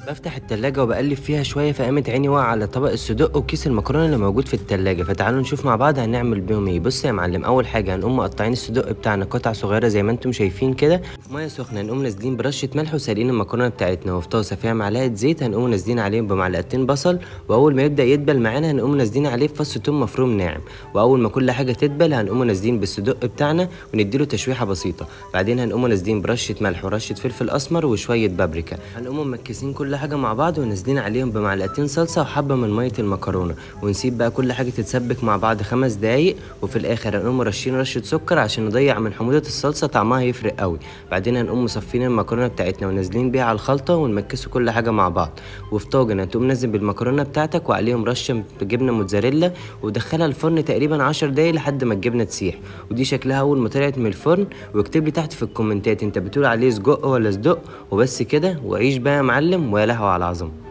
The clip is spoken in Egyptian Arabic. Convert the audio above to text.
بفتح التلاجة وبقلب فيها شوية فقامت عيني واقعة على طبق الصدق وكيس المكرونة اللي موجود في التلاجة فتعالوا نشوف مع بعض هنعمل بيهم ايه بص يا معلم أول حاجة هنقوم مقطعين الصدق بتاعنا قطع صغيرة زي ما انتم شايفين كده في مية سخنة هنقوم نازلين برشة ملح وسالقين المكرونة بتاعتنا وفي طاسة فيها معلقة زيت هنقوم نازلين عليهم بمعلقتين بصل وأول ما يبدأ يدبل معانا هنقوم نازلين عليه بفص توم مفروم ناعم وأول ما كل حاجة تدبل هنقوم نازلين بالصدق بتاعنا ونديله تشويحة بسيطة بعدين هنقوم نازلين برشة ملح ورشة فلفل أسمر وشوية بابريكا هنقوم مكسين كل حاجة مع بعض ونازلين عليهم بمعلقتين صلصة وحبة من مية المكرونة ونسيب بقى كل حاجة تتسبك مع بعض خمس دقايق وفي الآخر هنقوم رشين رشة سكر عشان نضيع من حموضة الصلصة طعمها هيفرق قوي بعدين هنقوم مصفين المكرونة بتاعتنا ونازلين بيها على الخلطة ونمكسوا كل حاجة مع بعض وفي طاجن هتقوم نازل بالمكرونة بتاعتك وعليهم رشة جبنة موتزاريلا ودخلها الفرن تقريبا عشر دقايق لحد ما الجبنة تسيح ودي شكلها أول ما طلعت من الفرن واكتب لي تحت في الكومنتات انت بتقول عليه سجق ولا صدق وبس كده وعيش بقى يا معلم ويا لهوي على العظمه